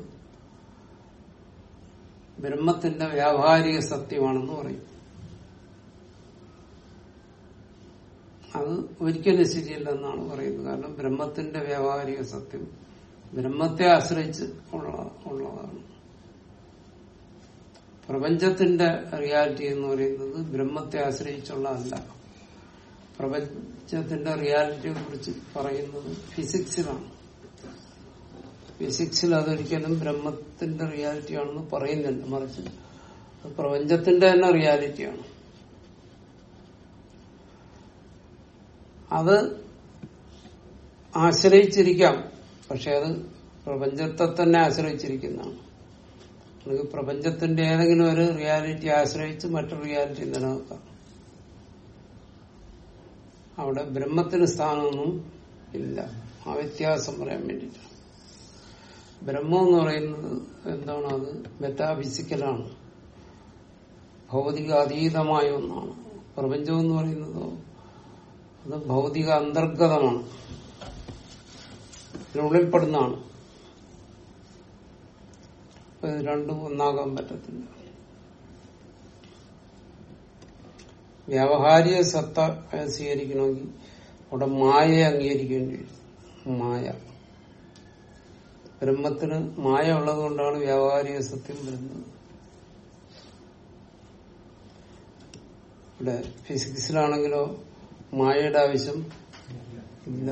A: ബ്രഹ്മത്തിന്റെ വ്യാവഹാരിക സത്യമാണെന്ന് പറയും അത് ഒരിക്കലും ശരിയല്ലെന്നാണ് പറയുന്നത് കാരണം ബ്രഹ്മത്തിന്റെ വ്യാവഹാരിക സത്യം ബ്രഹ്മത്തെ ആശ്രയിച്ച് ഉള്ള ഉള്ളതാണ് പ്രപഞ്ചത്തിന്റെ റിയാലിറ്റി എന്ന് പറയുന്നത് ബ്രഹ്മത്തെ ആശ്രയിച്ചുള്ളതല്ല പ്രപഞ്ചത്തിന്റെ റിയാലിറ്റിയെ കുറിച്ച് പറയുന്നത് ഫിസിക്സിലാണ് ഫിസിക്സിൽ അതൊരിക്കലും ബ്രഹ്മത്തിന്റെ റിയാലിറ്റി ആണെന്ന് പറയുന്നില്ല മറിച്ച് അത് പ്രപഞ്ചത്തിന്റെ തന്നെ റിയാലിറ്റിയാണ് അത് ആശ്രയിച്ചിരിക്കാം പക്ഷെ അത് പ്രപഞ്ചത്തെ തന്നെ ആശ്രയിച്ചിരിക്കുന്നതാണ് നമുക്ക് പ്രപഞ്ചത്തിന്റെ ഏതെങ്കിലും ഒരു റിയാലിറ്റി ആശ്രയിച്ച് മറ്റൊരു റിയാലിറ്റി നിലനിൽക്കാം അവിടെ ബ്രഹ്മത്തിന് സ്ഥാനമൊന്നും ഇല്ല ആ വ്യത്യാസം പറയാൻ വേണ്ടിയിട്ടാണ് ബ്രഹ്മം എന്ന് പറയുന്നത് എന്താണ് അത് മെറ്റാഫിസിക്കലാണ് ഭൗതിക അതീതമായ ഒന്നാണ് പ്രപഞ്ചം എന്ന് പറയുന്നത് അത് ഭൗതിക അന്തർഗതമാണ് ഇതിനുള്ളിൽപ്പെടുന്നതാണ് അപ്പൊ ഇത് രണ്ടും ഒന്നാകാൻ പറ്റത്തില്ല വ്യാവഹാരിക സത്ത സ്വീകരിക്കണമെങ്കിൽ അവിടെ മായയെ അംഗീകരിക്കേണ്ടി വരും മായ ബ്രഹ്മത്തിന് മായ ഉള്ളത് കൊണ്ടാണ് വ്യാവഹാരിക സത്യം വരുന്നത് ഇവിടെ ഫിസിക്സിലാണെങ്കിലോ മായയുടെ ആവശ്യം ഇല്ല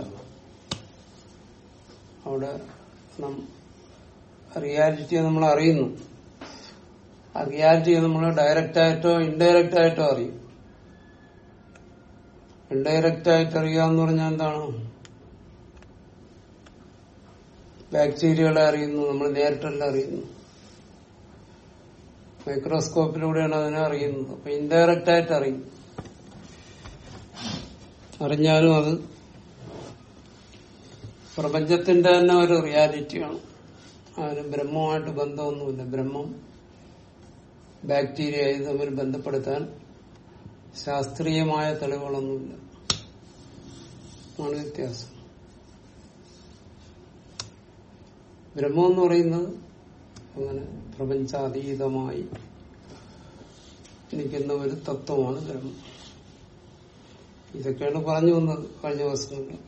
A: അവിടെ റിയാലിറ്റിയെ നമ്മൾ അറിയുന്നു ആ റിയാലിറ്റിയെ നമ്മൾ ഡയറക്റ്റ് ആയിട്ടോ ഇൻഡയറക്റ്റ് ആയിട്ടോ അറിയും ഇൻഡയറക്റ്റ് ആയിട്ട് അറിയുക എന്ന് പറഞ്ഞാൽ എന്താണ് ബാക്ടീരിയകളെ അറിയുന്നു നമ്മൾ നേരിട്ടല്ല അറിയുന്നു മൈക്രോസ്കോപ്പിലൂടെയാണ് അതിനെ അറിയുന്നത് അപ്പൊ ഇൻഡയറക്റ്റ് ആയിട്ട് അറിയും അറിഞ്ഞാലും അത് പ്രപഞ്ചത്തിന്റെ തന്നെ ഒരു റിയാലിറ്റിയാണ് അതിന് ബ്രഹ്മവുമായിട്ട് ബന്ധമൊന്നുമില്ല ബ്രഹ്മം ബാക്ടീരിയ ഇത് തമ്മിൽ ബന്ധപ്പെടുത്താൻ ശാസ്ത്രീയമായ തെളിവുകളൊന്നുമില്ല ആണ് വ്യത്യാസം ബ്രഹ്മം എന്ന് പറയുന്നത് അങ്ങനെ പ്രപഞ്ചാതീതമായി നിൽക്കുന്ന ഒരു തത്വമാണ് ബ്രഹ്മം ഇതൊക്കെയാണ് പറഞ്ഞു വന്നത് കഴിഞ്ഞ ദിവസങ്ങളിൽ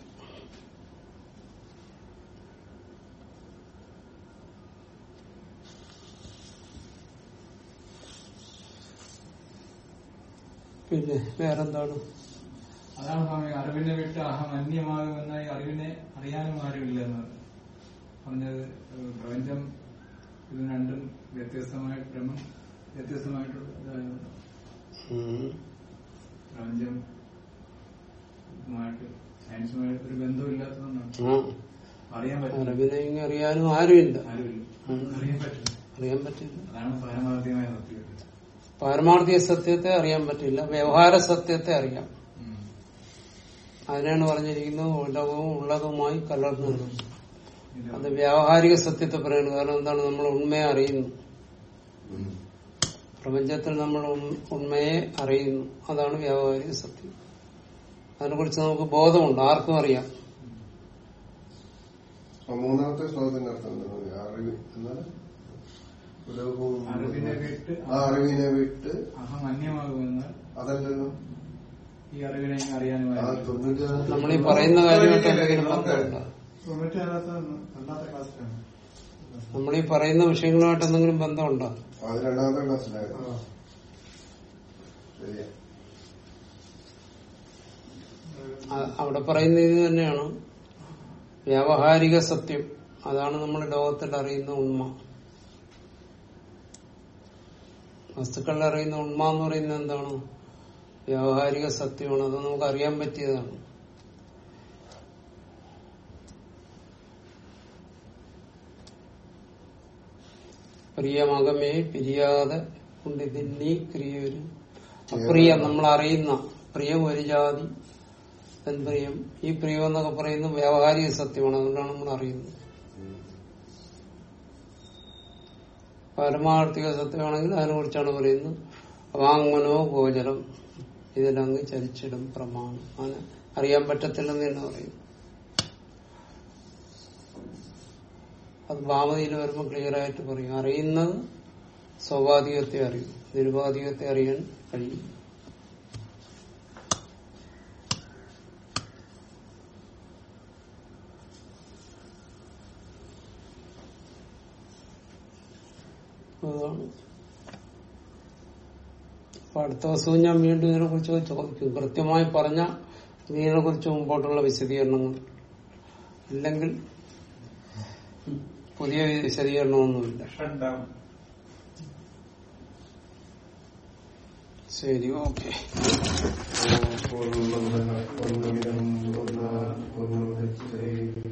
A: പിന്നെ വേറെന്താണ്
D: അതാണ് സ്വാമി അറിവിനെ വിട്ട് അഹം അന്യമാകുമെന്ന ഈ അറിവിനെ അറിയാനും ആരുമില്ലെന്ന് പറഞ്ഞത് ഏഹ് പ്രപഞ്ചം ഇത് രണ്ടും വ്യത്യസ്തമായിട്ട് ബ്രഹ്മം വ്യത്യസ്തമായിട്ടുള്ള ഇതായതുകൊണ്ട്
A: ഉം.
D: പ്രപഞ്ചം ഇതുമായിട്ട് സയൻസുമായിട്ട് ഒരു ബന്ധമില്ലാത്തതുകൊണ്ടാണ്
A: ആ
D: അറിയാൻ പറ്റില്ല
A: അറിവിനെ ഇങ്ങ് അറിയാനും ആരുമില്ല
D: ആരുമില്ല
A: ഉം.
D: അറിയാൻ പറ്റില്ല
A: അറിയാൻ പറ്റില്ല
D: അതാണ് പരമാർത്ഥ്യമായ സത്യം
A: പാരമാർത്ഥിക സത്യത്തെ അറിയാൻ പറ്റില്ല വ്യവഹാര സത്യത്തെ അറിയാം അതിനാണ് പറഞ്ഞിരിക്കുന്നത് ഉലകവും ഉള്ളതുമായി കലർന്നു അത് വ്യാവഹാരിക സത്യത്തെ പറയുന്നത് കാരണം എന്താണ് നമ്മൾ ഉണ്മയെ അറിയുന്നു പ്രപഞ്ചത്തിൽ നമ്മൾ ഉൺ- ഉണ്മയെ അറിയുന്നു അതാണ് വ്യാവഹാരിക സത്യം അതിനെക്കുറിച്ച് നമുക്ക് ബോധമുണ്ട് ആർക്കും അറിയാം
B: അപ്പൊ മൂന്നാമത്തെ ശ്ലോകത്തിന്റെ അർത്ഥം എന്താണ് അറിവ് എന്താണ് ഉലകവും
D: അറിവിനെ വിട്ട്
B: ആ അറിവിനെ വിട്ട്
D: അഹം അന്യമാകുമെന്നാൽ
B: അതല്ലല്ലോ
D: ഈ അറിവിനെ ഇങ്ങ് അറിയാനും
B: ആ
D: ആരുമില്ല.
B: തൊണ്ണൂറ്റി
A: നമ്മൾ ഈ പറയുന്ന കാര്യമായിട്ട് എന്തെങ്കിലും ബന്ധമുണ്ടോ
E: തൊണ്ണൂറ്റി ആറാമത്തെ രണ്ടാമത്തെ ക്ലാസ്സിലാണ്
A: നമ്മൾ ഈ പറയുന്ന വിഷയങ്ങളുമായിട്ട് എന്തെങ്കിലും ബന്ധമുണ്ടോ
B: അത് രണ്ടാമത്തെ ക്ലാസ്സിലായിരുന്നു ശരിയാ
A: അ- അവിടെ പറയുന്ന ഇത് തന്നെയാണ് വ്യാവഹാരിക സത്യം അതാണ് നമ്മൾ ലോകത്തിൽ അറിയുന്ന ഉണ്മ വസ്തുക്കളിൽ അറിയുന്ന ഉണ്മ എന്ന് പറയുന്നത് എന്താണ് വ്യാവഹാരിക സത്യമാണ് അത് നമുക്ക് അറിയാൻ പറ്റിയതാണ് പ്രിയമകമേ പിരിയാതെ കൊണ്ട് ഇതിന്നീ ക്രിയൊരു അപ്രിയം നമ്മൾ അറിയുന്ന പ്രിയം ഒരു ജാതി പ്രിയം ഈ പ്രിയം എന്നൊക്കെ പറയുന്നത് വ്യാവഹാരിക സത്യമാണ് അതുകൊണ്ടാണ് നമ്മൾ അറിയുന്നത് പാരമാർത്ഥിക സത്യമാണെങ്കിൽ അതിനെ കുറിച്ചാണ് പറയുന്നത് വാങ്മനോ ഗോചരം ഇതിലങ്ങ് ചരിച്ചിടും പ്രമാണം അങ്ങനെ അറിയാൻ പറ്റത്തില്ലെന്ന് തന്നെ പറയും അത് ഭാമതിയിൽ വരുമ്പോൾ ക്ലിയർ ആയിട്ട് പറയും അറിയുന്നത് സ്വാഭാവികത്തെ അറിയും നിരുപാധികത്തെ അറിയാൻ കഴിയും അതാണ് അപ്പൊ അടുത്ത ദിവസവും ഞാൻ വീണ്ടും ഇതിനെ കുറിച്ച് ചോദിക്കും കൃത്യമായി പറഞ്ഞ ഇതിനെ കുറിച്ച് മുമ്പോട്ടുള്ള വിശദീകരണങ്ങൾ ഇല്ലെങ്കിൽ പുതിയ വിശദീകരണമൊന്നുമില്ല
G: ഷട്ട്ഡൗൺ
A: ശരി ഓക്കെ
B: പൂർണ്ണമിതം പൂർണ്ണമിതം പൂർണ്ണ പൂർണ്ണമുദച്ഛതേ